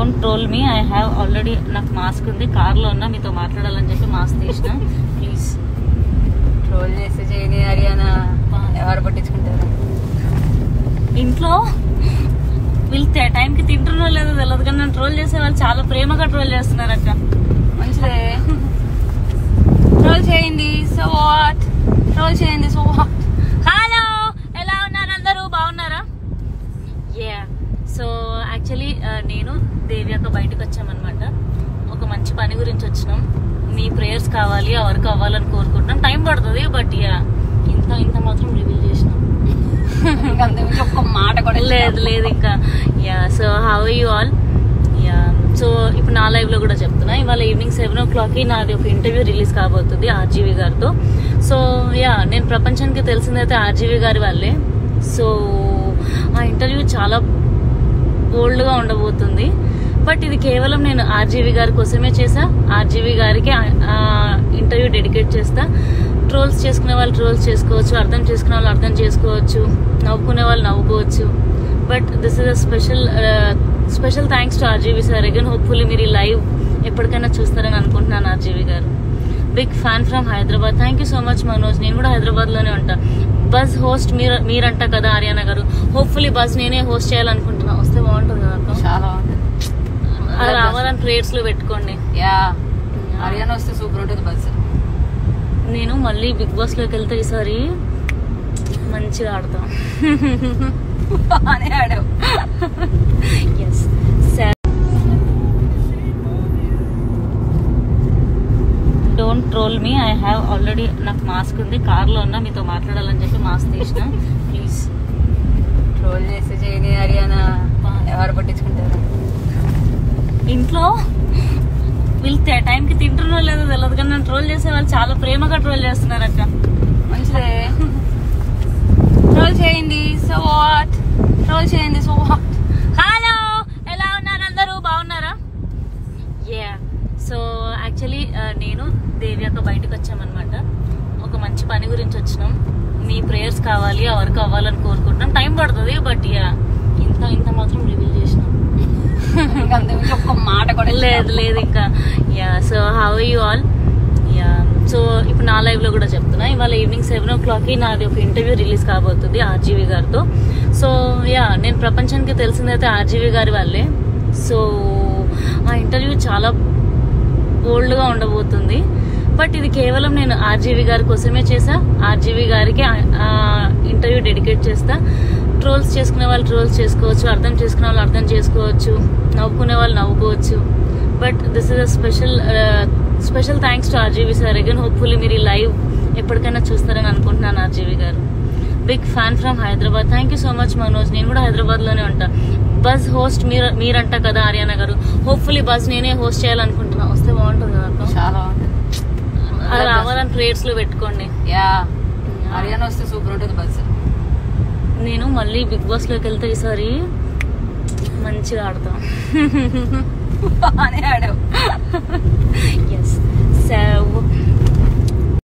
don't troll me I have already నాకు mask ఉంది కార్లో ఉన్నా మీతో మాట్లాడాలని చెప్పి మాస్క్ తీసిన ప్లీజ్ ట్రోల్ చేస్తే చేయని హర్యానా ఎవరు పట్టించుకుంటారు ఇంట్లో వీళ్ళు తే- టైంకి తింటున్నో లేదో తెలియదు కానీ నన్ను ట్రోల్ చేసే వాళ్ళు చాలా ప్రేమగా ట్రోల్ చేస్తున్నారు అక్క మంచిదే ట్రోల్ చేయండి సో వాట్ ట్రోల్ చేయండి సో వాట్ హలో ఎలా ఉన్నారు అందరూ బాగున్నారా యా సో యాక్చువల్లీ నేను దేవి అక్క బయటకు వచ్చామన్నమాట ఒక మంచి పని గురించి వచ్చినాం మీ ప్రేయర్స్ కావాలి ఆ వర్క్ అవ్వాలని కోరుకుంటున్నాం టైం పడుతుంది బట్ యా ఇంత ఇంత మాత్రం రివీల్ చేసినాం అంతకుమించి ఒక్క మాట కూడా లేదు లేదు ఇంకా yeah so how you all yeah so ఇప్పుడు నా లైవ్ లో కూడా చెప్తున్నా ఇవాళ ఈవినింగ్ సెవెన్ ఓ క్లాక్ కి నాది ఒక ఇంటర్వ్యూ రిలీజ్ కాబోతుంది ఆర్జీవి గారితో సో యా నేను ప్రపంచానికి తెలిసిందైతే ఆర్జీవి గారి వాళ్ళే సో ఆ ఇంటర్వ్యూ చాలా బోల్డ్ గా ఉండబోతుంది బట్ ఇది కేవలం నేను ఆర్జీవి గారి కోసమే చేసా ఆర్జీవి గారికి ఇంటర్వ్యూ డెడికేట్ చేస్తా ట్రోల్స్ చేసుకునే వాళ్ళు ట్రోల్స్ చేసుకోవచ్చు అర్థం చేసుకునే వాళ్ళు అర్థం చేసుకోవచ్చు నవ్వుకునే వాళ్ళు నవ్వుకోవచ్చు but this is a special special thanks to RGV sir again hopefully మీరు ఈ లైవ్ ఎప్పటికైనా చూస్తారని అనుకుంటున్నాను ఆర్జీవి గారు big fan from Hyderabad thank you so much Manoj నేను కూడా హైదరాబాద్ లోనే ఉంటా బస్ హోస్ట్ మీరు మీరంట కదా ఆర్యానా గారు హోప్ఫుల్లీ బస్ నేనే హోస్ట్ చేయాలనుకుంటున్నా వస్తే బాగుంటుంది కదా అక్క చాలా బాగుంటుంది అది రావాలని ప్రేయర్స్ లో పెట్టుకోండి యా హర్యానా వస్తే సూపర్ ఉంటుంది బస్సు నేను మళ్ళీ బిగ్ బాస్ లోకి వెళ్తే ఈసారి మంచిగా ఆడతాం అని ఆడావు yes don't troll me I have already నాకు మాస్క్ ఉంది కార్లో ఉన్నా మీతో మాట్లాడాలని చెప్పి మాస్క్ తీసిన ప్లీజ్ ట్రోల్ చేస్తే చేయని హర్యానా ఎవరు పట్టించుకుంటారు ఇంట్లో వీళ్ళు తే- టైంకి తింటున్నో లేదో తెలియదు కానీ నన్ను ట్రోల్ చేసే వాళ్ళు చాలా ప్రేమగా ట్రోల్ చేస్తున్నారు అక్క మంచిదే ట్రోల్ చేయండి సో వాట్ ట్రోల్ చేయండి సో వాట్ హలో ఎలా ఉన్నారు అందరూ బాగున్నారా యా సో యాక్చువల్లీ నేను దేవి అక్క బయటకు వచ్చామన్నమాట ఒక మంచి పని గురించి వచ్చినాం మీ ప్రేయర్స్ కావాలి ఆ వర్క్ అవ్వాలని కోరుకుంటున్నాం టైం పడుతుంది బట్ యా ఇంత ఇంత మాత్రం రివీల్ చేసినాం అంతకుమించి ఒక్క మాట కూడా లేదు లేదు ఇంకా yeah so how you all yeah so ఇప్పుడు నా లైవ్ లో కూడా చెప్తున్నా ఇవాళ ఈవినింగ్ సెవెన్ ఓ క్లాక్ కి నాది ఒక ఇంటర్వ్యూ రిలీజ్ కాబోతుంది ఆర్జీవి గారితో సో యా నేను ప్రపంచానికి తెలిసిందైతే ఆర్జీవి గారి వాళ్ళే సో ఆ ఇంటర్వ్యూ చాలా బోల్డ్ గా ఉండబోతుంది బట్ ఇది కేవలం నేను ఆర్జీవి గారి కోసమే చేసా ఆర్జీవి గారికి ఇంటర్వ్యూ డెడికేట్ చేస్తా ట్రోల్స్ చేసుకునే వాళ్ళు ట్రోల్స్ చేసుకోవచ్చు అర్థం చేసుకునే వాళ్ళు అర్థం చేసుకోవచ్చు నవ్వుకునే వాళ్ళు నవ్వుకోవచ్చు but this is a special special thanks to RGV sir again hopefully మీరు ఈ లైవ్ ఎప్పటికైనా చూస్తారని అనుకుంటున్నాను ఆర్జీవి గారు big fan from Hyderabad thank you so much Manoj నేను కూడా హైదరాబాద్ లోనే ఉంటా బస్ హోస్ట్ మీరు మీరంట కదా ఆర్యానా గారు హోప్ఫుల్లీ బస్ నేనే హోస్ట్ చేయాలనుకుంటున్నా వస్తే బాగుంటుంది కదా అక్క చాలా బాగుంటుంది అది రావాలని ప్రేయర్స్ లో పెట్టుకోండి యా హర్యానా వస్తే సూపర్ ఉంటుంది బస్సు నేను మళ్ళీ బిగ్ బాస్ లోకి వెళ్తే ఈసారి మంచిగా ఆడతాం అని ఆడావు ఎస్ సో